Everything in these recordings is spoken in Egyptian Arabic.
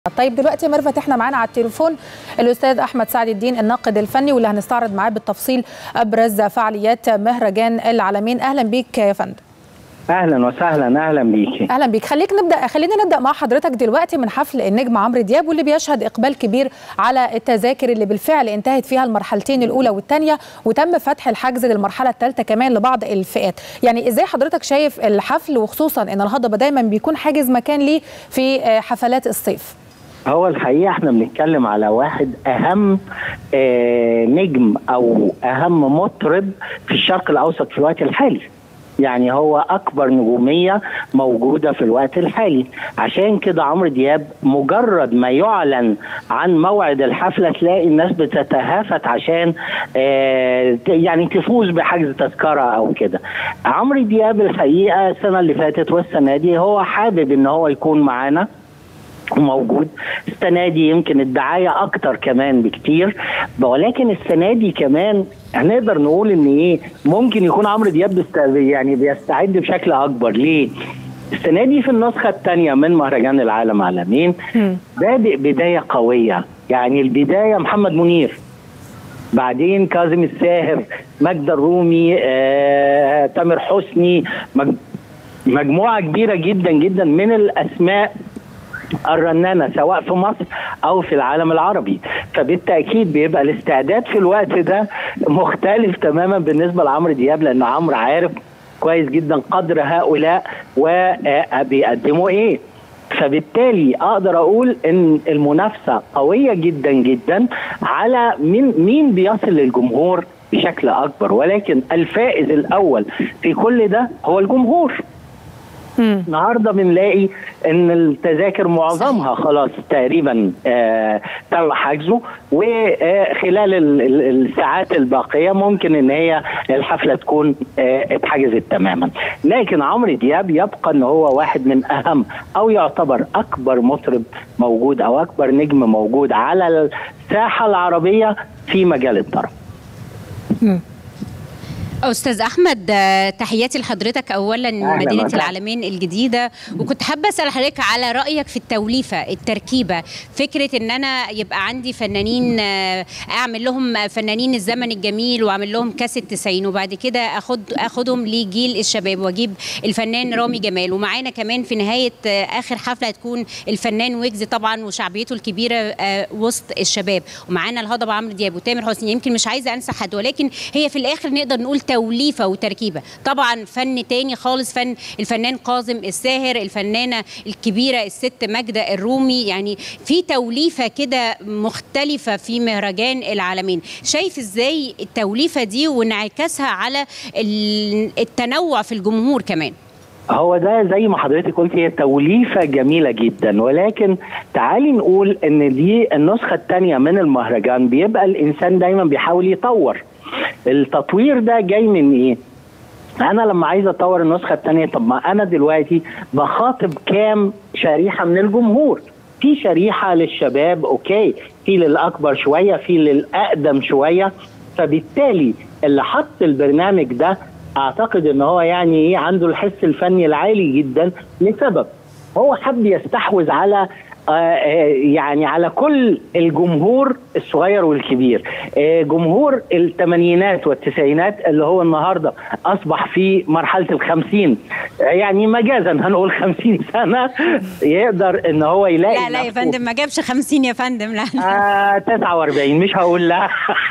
طيب دلوقتي يا ميرفت احنا معانا على التليفون الاستاذ احمد سعد الدين الناقد الفني واللي هنستعرض معاه بالتفصيل ابرز فعاليات مهرجان العالمين اهلا بيك يا فندم اهلا وسهلا اهلا بيكي اهلا بيك خليك نبدا خلينا نبدا مع حضرتك دلوقتي من حفل النجم عمرو دياب واللي بيشهد اقبال كبير على التذاكر اللي بالفعل انتهت فيها المرحلتين الاولى والثانيه وتم فتح الحجز للمرحله الثالثه كمان لبعض الفئات يعني ازاي حضرتك شايف الحفل وخصوصا ان الهضبه دايما بيكون حاجز مكان ليه في حفلات الصيف هو الحقيقه احنا بنتكلم على واحد اهم آه نجم او اهم مطرب في الشرق الاوسط في الوقت الحالي يعني هو اكبر نجوميه موجوده في الوقت الحالي عشان كده عمرو دياب مجرد ما يعلن عن موعد الحفله تلاقي الناس بتتهافت عشان آه يعني تفوز بحجز تذكره او كده عمرو دياب الحقيقه السنه اللي فاتت والسنه دي هو حابب ان هو يكون معانا موجود السنه دي يمكن الدعايه اكتر كمان بكتير ولكن السنه دي كمان هنقدر نقول ان ايه ممكن يكون عمرو دياب يعني بيستعد بشكل اكبر ليه؟ السنه دي في النسخه الثانيه من مهرجان العالم عالمين بادئ بدايه قويه يعني البدايه محمد منير بعدين كاظم الساهر ماجدة الرومي آه، تامر حسني مج... مجموعه كبيره جدا جدا من الاسماء الرنانه سواء في مصر او في العالم العربي فبالتاكيد بيبقى الاستعداد في الوقت ده مختلف تماما بالنسبه لعمرو دياب لان عمرو عارف كويس جدا قدر هؤلاء وبيقدموا ايه فبالتالي اقدر اقول ان المنافسه قويه جدا جدا على مين مين بيصل للجمهور بشكل اكبر ولكن الفائز الاول في كل ده هو الجمهور النهارده بنلاقي ان التذاكر معظمها خلاص تقريبا آه تم حجزه وخلال الساعات الباقيه ممكن ان هي الحفله تكون آه اتحجزت تماما لكن عمرو دياب يبقى ان هو واحد من اهم او يعتبر اكبر مطرب موجود او اكبر نجم موجود على الساحه العربيه في مجال الطرب استاذ احمد تحياتي لحضرتك اولا مدينه العالمين الجديده وكنت حابه اسال حضرتك على رايك في التوليفه التركيبه فكره ان انا يبقى عندي فنانين اعمل لهم فنانين الزمن الجميل واعمل لهم كاس التسعين وبعد كده اخد اخدهم لجيل الشباب واجيب الفنان رامي جمال ومعانا كمان في نهايه اخر حفله هتكون الفنان ويجز طبعا وشعبيته الكبيره وسط الشباب ومعانا الهضبه عمرو دياب وتامر حسني يمكن مش عايزه انسى حد ولكن هي في الاخر نقدر نقول توليفه وتركيبه طبعا فن تاني خالص فن الفنان كاظم الساهر الفنانه الكبيره الست ماجده الرومي يعني في توليفه كده مختلفه في مهرجان العالمين شايف ازاي التوليفه دي وانعكاسها على التنوع في الجمهور كمان هو ده زي ما حضرتك قلت هي توليفه جميله جدا ولكن تعالي نقول ان دي النسخه الثانيه من المهرجان بيبقى الانسان دايما بيحاول يطور التطوير ده جاي من ايه؟ انا لما عايز اطور النسخه الثانيه طب ما انا دلوقتي بخاطب كام شريحه من الجمهور في شريحه للشباب اوكي في للاكبر شويه في للاقدم شويه فبالتالي اللي حط البرنامج ده اعتقد ان هو يعني ايه عنده الحس الفني العالي جدا لسبب هو حب يستحوذ على يعني على كل الجمهور الصغير والكبير جمهور الثمانينات والتسعينات اللي هو النهاردة أصبح في مرحلة الخمسين يعني مجازا هنقول خمسين سنة يقدر ان هو يلاقي لا لا يا فندم ما جابش خمسين يا فندم لا, لا. آه 49 مش هقول لا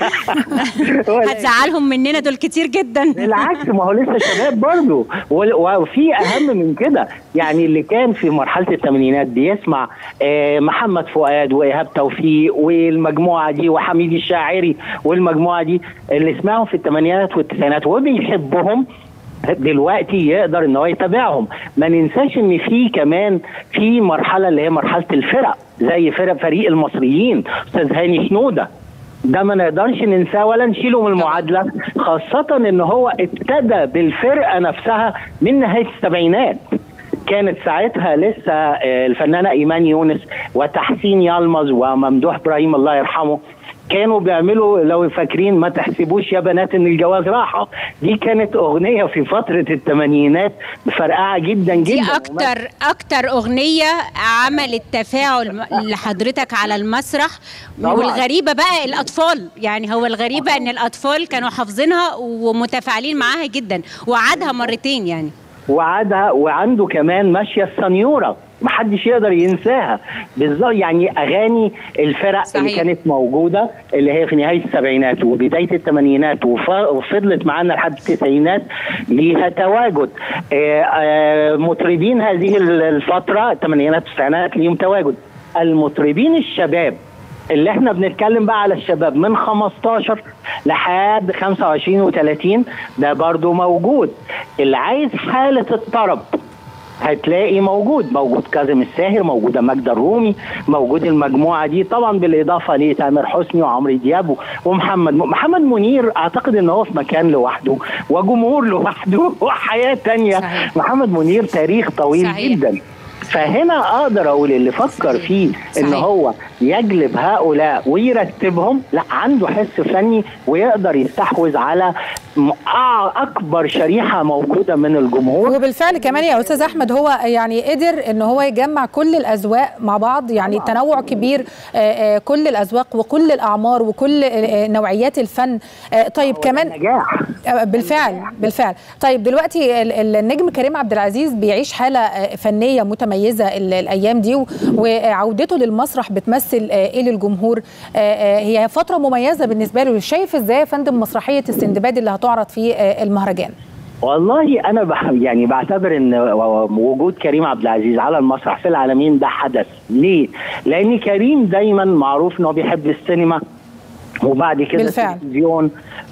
هتزعلهم مننا دول كتير جدا بالعكس ما هو لسه شباب برضه وفي أهم من كده يعني اللي كان في مرحلة الثمانينات بيسمع محمد فؤاد وايهاب توفيق والمجموعه دي وحميد الشاعري والمجموعه دي اللي سمعهم في الثمانينات والتسعينات وبيحبهم دلوقتي يقدر ان هو يتابعهم ما ننساش ان في كمان في مرحله اللي هي مرحله الفرق زي فرق فريق المصريين استاذ هاني شنوده ده ما نقدرش ننساه ولا نشيله من المعادله خاصه ان هو ابتدى بالفرقه نفسها من نهايه السبعينات كانت ساعتها لسه الفنانه ايمان يونس وتحسين يلمز وممدوح ابراهيم الله يرحمه كانوا بيعملوا لو فاكرين ما تحسبوش يا بنات ان الجواز راحه دي كانت اغنيه في فتره الثمانينات فرقعه جدا جدا دي اكتر اكتر اغنيه عملت تفاعل لحضرتك على المسرح طبعاً. والغريبه بقى الاطفال يعني هو الغريبه ان الاطفال كانوا حافظينها ومتفاعلين معاها جدا وعادها مرتين يعني وعادها وعنده كمان ماشيه السنيوره محدش يقدر ينساها بالظبط يعني اغاني الفرق صحيح. اللي كانت موجوده اللي هي في نهايه السبعينات وبدايه الثمانينات وف- وفضلت معانا لحد التسعينات ليها تواجد آه، آه، مطربين هذه الفتره الثمانينات والتسعينات ليهم تواجد المطربين الشباب اللي احنا بنتكلم بقى على الشباب من 15 لحد 25 و30 ده برضو موجود اللي عايز حالة الطرب هتلاقي موجود موجود كاظم الساهر موجودة ماجدة الرومي موجود المجموعة دي طبعا بالإضافة لتامر حسني وعمرو دياب ومحمد م... محمد منير أعتقد إن هو في مكان لوحده وجمهور لوحده وحياة تانية صحيح. محمد منير تاريخ طويل صحيح. جدا فهنا اقدر اقول اللي فكر فيه ان صحيح. هو يجلب هؤلاء ويرتبهم لا عنده حس فني ويقدر يستحوذ على م- أع- اكبر شريحه موجوده من الجمهور وبالفعل كمان يا استاذ احمد هو يعني قدر ان هو يجمع كل الاذواق مع بعض يعني تنوع كبير آه، آه، كل الاذواق وكل الاعمار وكل آه، نوعيات الفن آه، طيب كمان نجاح آه، بالفعل بالفعل طيب دلوقتي ال- ال- النجم كريم عبد العزيز بيعيش حاله آه، فنيه متميزه ال- الايام دي و- وعودته للمسرح بتمثل آه، ايه للجمهور آه، آه، هي فتره مميزه بالنسبه له شايف ازاي يا فندم مسرحيه السندباد اللي هتعرض في آه، المهرجان والله انا بح يعني بعتبر ان وجود كريم عبد العزيز على المسرح في العالمين ده حدث ليه لان كريم دايما معروف انه بيحب السينما وبعد كده بالفعل. التلفزيون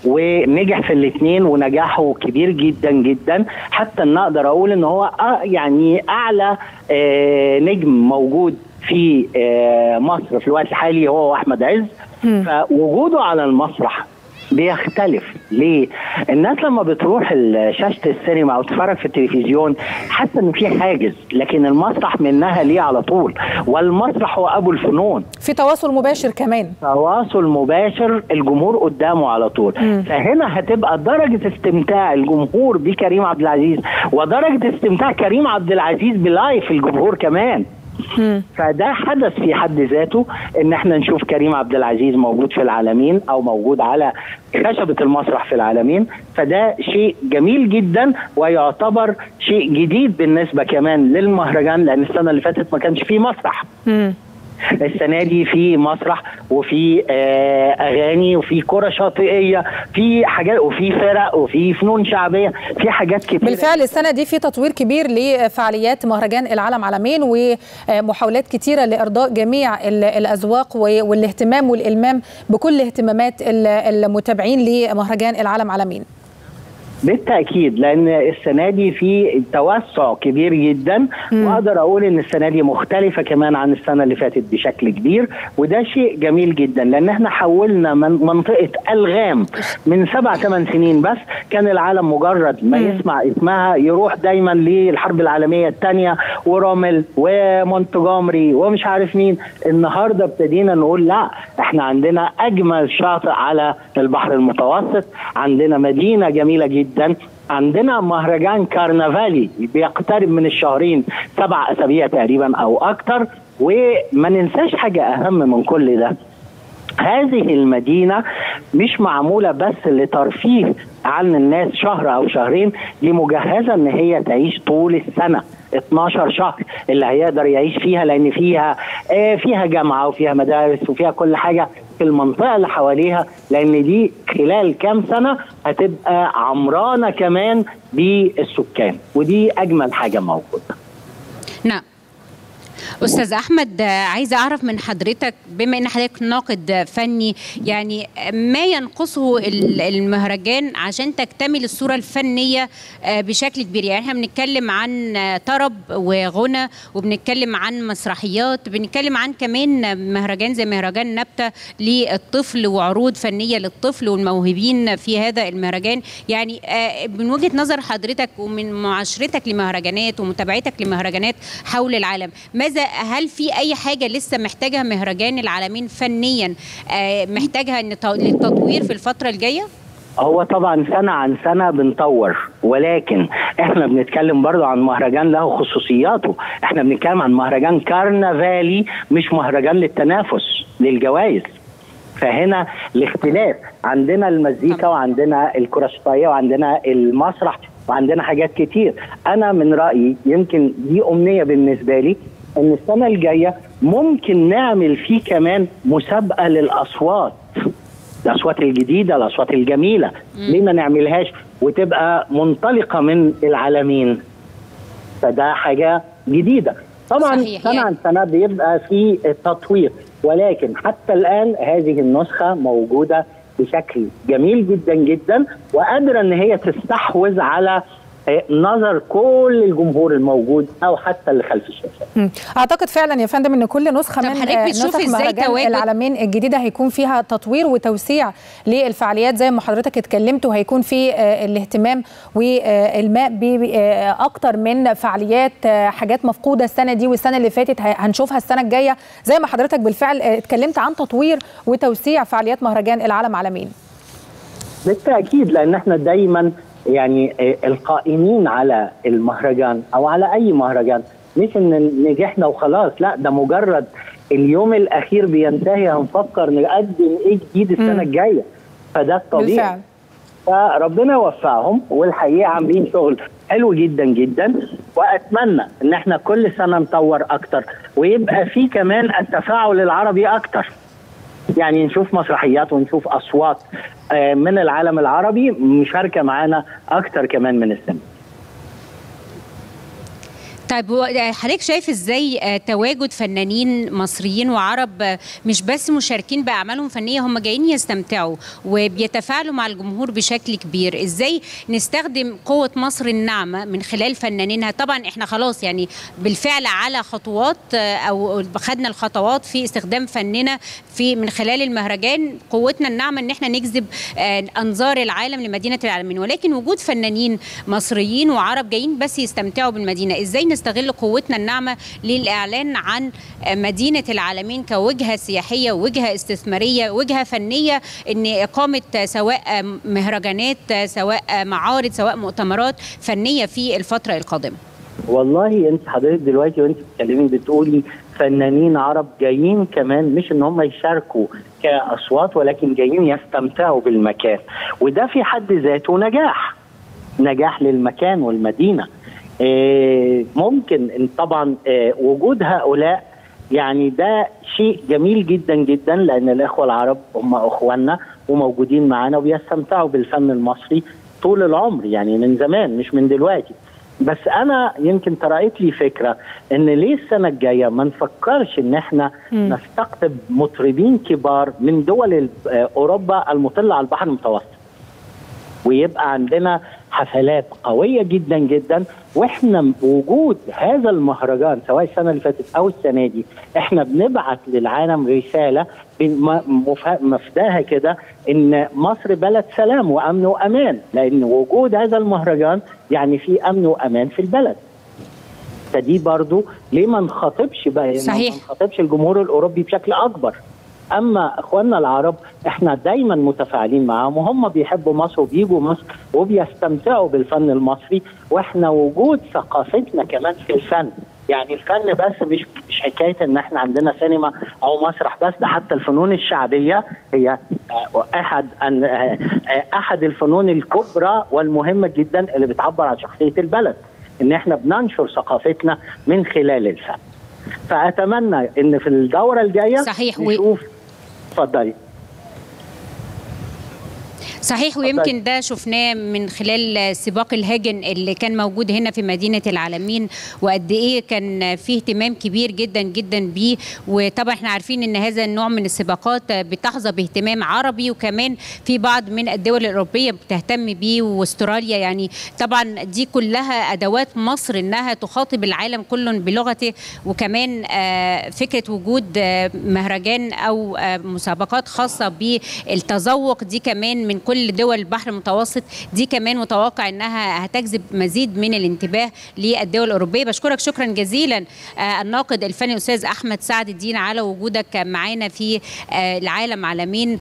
ونجح في الاثنين ونجاحه كبير جدا جدا حتى ان اقدر اقول ان هو أ- يعني اعلى آه، نجم موجود في آه، مصر في الوقت الحالي هو احمد عز فوجوده على المسرح بيختلف ليه؟ الناس لما بتروح ال- شاشة السينما أو تتفرج في التلفزيون حاسة إن في حاجز لكن المسرح منها ليه على طول والمسرح هو أبو الفنون في تواصل مباشر كمان تواصل مباشر الجمهور قدامه على طول فهنا هتبقى درجة استمتاع الجمهور بكريم عبد العزيز ودرجة استمتاع كريم عبد العزيز بلايف الجمهور كمان فده حدث في حد ذاته ان احنا نشوف كريم عبد العزيز موجود في العالمين او موجود على خشبة المسرح في العالمين فده شيء جميل جدا ويعتبر شيء جديد بالنسبة كمان للمهرجان لان السنة اللي فاتت ما كانش فيه مسرح السنه دي في مسرح وفي آه اغاني وفي كره شاطئيه في حاجات وفي فرق وفي فنون شعبيه في حاجات كتير بالفعل السنه دي في تطوير كبير لفعاليات مهرجان العالم عالمين ومحاولات كتيره لارضاء جميع ال- الاذواق و- والاهتمام والالمام بكل اهتمامات ال- المتابعين لمهرجان العالم عالمين بالتاكيد لان السنه دي في توسع كبير جدا واقدر اقول ان السنه دي مختلفه كمان عن السنه اللي فاتت بشكل كبير وده شيء جميل جدا لان احنا حولنا من منطقه الغام من سبع ثمان سنين بس كان العالم مجرد ما يسمع اسمها يروح دايما للحرب العالميه الثانيه ورامل ومونتجومري ومش عارف مين النهارده ابتدينا نقول لا احنا عندنا اجمل شاطئ على البحر المتوسط عندنا مدينه جميله جدا عندنا مهرجان كارنفالي بيقترب من الشهرين سبع اسابيع تقريبا او اكتر وما ننساش حاجه اهم من كل ده هذه المدينة مش معمولة بس لترفيه عن الناس شهر أو شهرين دي مجهزة إن هي تعيش طول السنة 12 شهر اللي هيقدر يعيش فيها لأن فيها آه فيها جامعة وفيها مدارس وفيها كل حاجة في المنطقة اللي حواليها لأن دي خلال كام سنة هتبقى عمرانة كمان بالسكان ودي أجمل حاجة موجودة نعم استاذ احمد آه، عايزه اعرف من حضرتك بما ان حضرتك ناقد فني يعني ما ينقصه ال- المهرجان عشان تكتمل الصوره الفنيه آه، بشكل كبير يعني احنا بنتكلم عن آه، طرب وغنى وبنتكلم عن مسرحيات بنتكلم عن كمان مهرجان زي مهرجان نبته للطفل وعروض فنيه للطفل والموهوبين في هذا المهرجان يعني آه، من وجهه نظر حضرتك ومن معاشرتك لمهرجانات ومتابعتك لمهرجانات حول العالم ماذا هل في اي حاجه لسه محتاجها مهرجان العالمين فنيا محتاجها للتطوير في الفتره الجايه هو طبعا سنة عن سنة بنطور ولكن احنا بنتكلم برضو عن مهرجان له خصوصياته احنا بنتكلم عن مهرجان كارنفالي مش مهرجان للتنافس للجوائز فهنا الاختلاف عندنا المزيكا وعندنا الكراسفاية وعندنا المسرح وعندنا حاجات كتير انا من رأيي يمكن دي امنية بالنسبة لي ان السنة الجاية ممكن نعمل فيه كمان مسابقة للاصوات الاصوات الجديده الاصوات الجميله ليه ما نعملهاش وتبقى منطلقه من العالمين فده حاجه جديده طبعا صحيح سنه يعني. عن سنه بيبقى في تطوير ولكن حتى الان هذه النسخه موجوده بشكل جميل جدا جدا وقادره ان هي تستحوذ على نظر كل الجمهور الموجود او حتى اللي خلف الشاشه. اعتقد فعلا يا فندم ان كل نسخه طب من حضرتك بتشوف نسخ إزاي مهرجان تواجد- العالمين الجديده هيكون فيها تطوير وتوسيع للفعاليات زي ما حضرتك اتكلمت وهيكون في آه، الاهتمام والماء باكتر من فعاليات آه، حاجات مفقوده السنه دي والسنه اللي فاتت ه- هنشوفها السنه الجايه زي ما حضرتك بالفعل آه، اتكلمت عن تطوير وتوسيع فعاليات مهرجان العالم عالمين بالتاكيد لان احنا دايما يعني آه، القائمين على المهرجان او على اي مهرجان مش ان نجحنا وخلاص لا ده مجرد اليوم الاخير بينتهي هنفكر نقدم ايه جديد السنه مم. الجايه فده الطبيعي بالفعل فربنا يوفقهم والحقيقه عاملين شغل حلو جدا جدا واتمنى ان احنا كل سنه نطور اكتر ويبقى في كمان التفاعل العربي اكتر يعني نشوف مسرحيات ونشوف اصوات آه، من العالم العربي مشاركه معانا اكتر كمان من السنه طيب هو حضرتك شايف ازاي آه، تواجد فنانين مصريين وعرب آه، مش بس مشاركين باعمالهم فنيه هم جايين يستمتعوا وبيتفاعلوا مع الجمهور بشكل كبير ازاي نستخدم قوه مصر الناعمه من خلال فنانينها طبعا احنا خلاص يعني بالفعل على خطوات آه، او خدنا الخطوات في استخدام فننا في من خلال المهرجان قوتنا الناعمه ان احنا نجذب آه، انظار العالم لمدينه العالمين ولكن وجود فنانين مصريين وعرب جايين بس يستمتعوا بالمدينه ازاي نستغل قوتنا الناعمه للاعلان عن آه، مدينه العالمين كوجهه سياحيه وجهه استثماريه وجهه فنيه ان اقامه آه، سواء آه، مهرجانات آه، سواء آه، معارض سواء مؤتمرات فنيه في الفتره القادمه والله انت حضرتك دلوقتي وانت بتتكلمي بتقولي فنانين عرب جايين كمان مش ان هم يشاركوا كاصوات ولكن جايين يستمتعوا بالمكان وده في حد ذاته نجاح نجاح للمكان والمدينه آه، ممكن ان طبعا آه، وجود هؤلاء يعني ده شيء جميل جدا جدا لان الاخوه العرب هم اخواننا وموجودين معانا وبيستمتعوا بالفن المصري طول العمر يعني من زمان مش من دلوقتي بس انا يمكن طرقت لي فكره ان ليه السنه الجايه ما نفكرش ان احنا مم. نستقطب مطربين كبار من دول ال- آه، اوروبا المطله على البحر المتوسط ويبقى عندنا حفلات قويه جدا جدا واحنا وجود هذا المهرجان سواء السنه اللي فاتت او السنه دي احنا بنبعت للعالم رساله بم- مف- مفداها كده ان مصر بلد سلام وامن وامان لان وجود هذا المهرجان يعني في امن وامان في البلد فدي برضو ليه ما نخاطبش بقى يعني صحيح. ما نخاطبش الجمهور الاوروبي بشكل اكبر اما اخواننا العرب احنا دايما متفاعلين معاهم وهم بيحبوا مصر وبيجوا مصر وبيستمتعوا بالفن المصري واحنا وجود ثقافتنا كمان في الفن يعني الفن بس مش مش حكايه ان احنا عندنا سينما او مسرح بس ده حتى الفنون الشعبيه هي آه، احد أن- آه، آه، احد الفنون الكبرى والمهمه جدا اللي بتعبر عن شخصيه البلد ان احنا بننشر ثقافتنا من خلال الفن فاتمنى ان في الدوره الجايه صحيح، و- نشوف اتفضلي صحيح ويمكن ده شفناه من خلال سباق الهاجن اللي كان موجود هنا في مدينة العالمين وقد ايه كان فيه اهتمام كبير جدا جدا بيه وطبعا احنا عارفين ان هذا النوع من السباقات بتحظى باهتمام عربي وكمان في بعض من الدول الأوروبية بتهتم بيه واستراليا يعني طبعا دي كلها أدوات مصر انها تخاطب العالم كله بلغته وكمان آه، فكرة وجود آه، مهرجان أو آه، مسابقات خاصة بالتذوق دي كمان من كل كل دول البحر المتوسط دي كمان متوقع انها هتجذب مزيد من الانتباه للدول الاوروبيه بشكرك شكرا جزيلا الناقد الفني الاستاذ احمد سعد الدين على وجودك معانا في العالم عالمين